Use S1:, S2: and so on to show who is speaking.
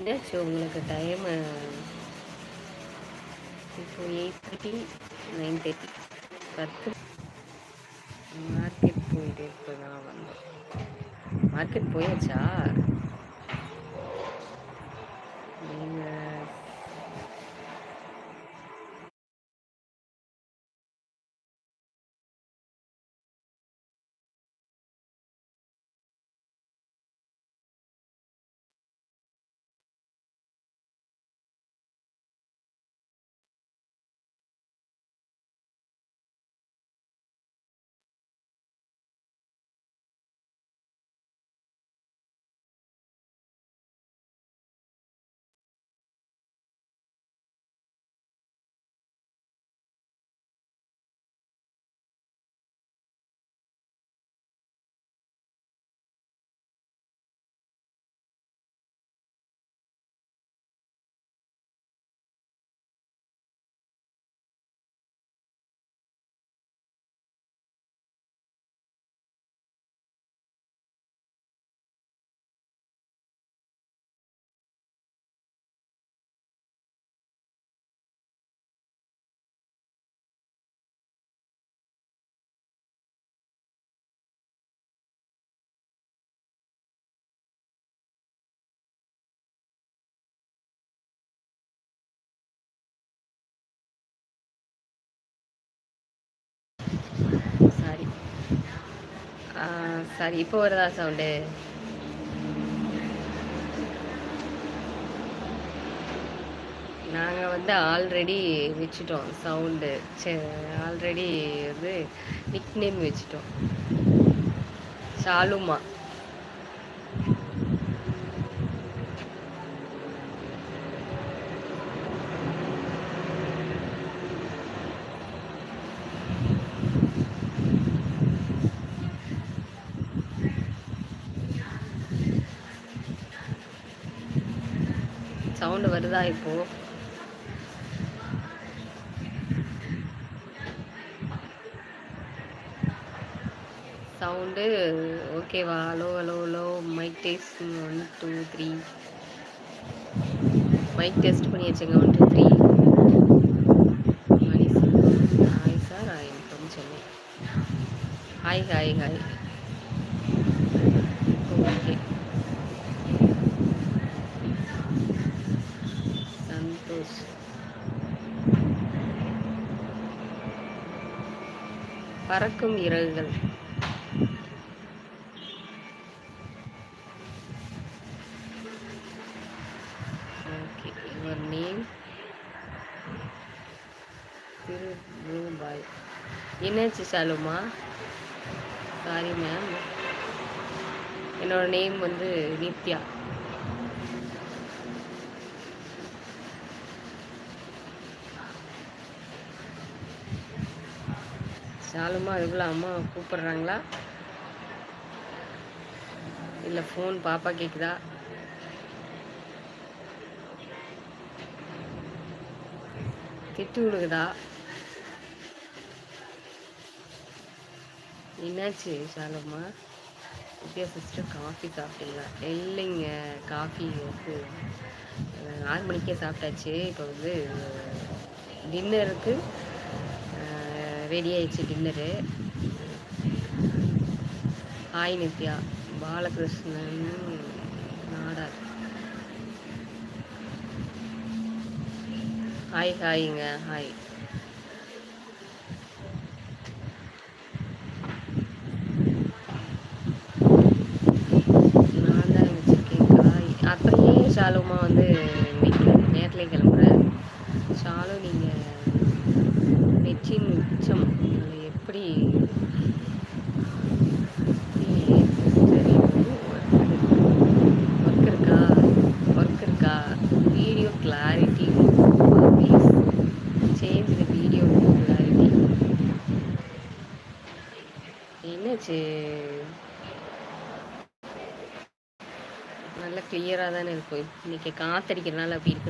S1: என்னாச்சு உங்களுக்கு டைமு இப்போ எயிட் தேர்ட்டி நைன் தேர்ட்டி பத்து மார்க்கெட் போயிட்டு இப்போ தான் வந்தோம் மார்க்கெட் போயாச்சா நீங்கள் சாரி சாரி இப்போ வருதா சவுண்டு நாங்கள் வந்து ஆல்ரெடி வச்சுட்டோம் சவுண்டு ஆல்ரெடி வந்து நிக் நேம் வச்சுட்டோம் ஷாலுமா சவுண்டு வருதா இப்போ சவுண்டு ஓகேவா hello hello hello mike test one two three mike test பண்ணி வச்சுங்க ஒன் டூ த்ரீ மணி hi sir I am from Chennai hi hi hi okay Santhosh பறக்கும் இறகுகள் ஓகே யுவர் நேம் திருபாய் என்னாச்சு சாலுமா சாரி மேம் என்னோட நேம் வந்து நித்யா சாலுமா அதுக்குள்ள அம்மா கூப்பிடுறாங்களா இல்லை ஃபோன் பாப்பா கேட்குதா திட்டு விடுக்குதா என்னாச்சு சாலுமா வித்யா சிஸ்டர் காஃபி சாப்பிட்டீங்களா இல்லைங்க காஃபி வந்து அஹ், ஆறு மணிக்கே சாப்பிட்டாச்சு இப்போ வந்து டின்னருக்கு ரெடி ஆயிடுச்சு dinner hi Nithya Balakrishnan Nadar hi ஹாய்ங்க ஹாய் நான் தான் வச்சுருக்கேன் காய் அப்புறம் ஏன் ஷாலுமா வந்து இன்னைக்கு நேரத்துல கிளம்புற ஷாலு நீங்கள் நெச்சின் உச்சம் அது எப்படி ஒர்க் இருக்கா ஒர்க் இருக்கா video clarity please change the video clarity என்னாச்சு நல்லா கிளியராக தானே இருக்கும் இன்னைக்கு காத்தடிக்கிறதுனால அப்படி இருக்கு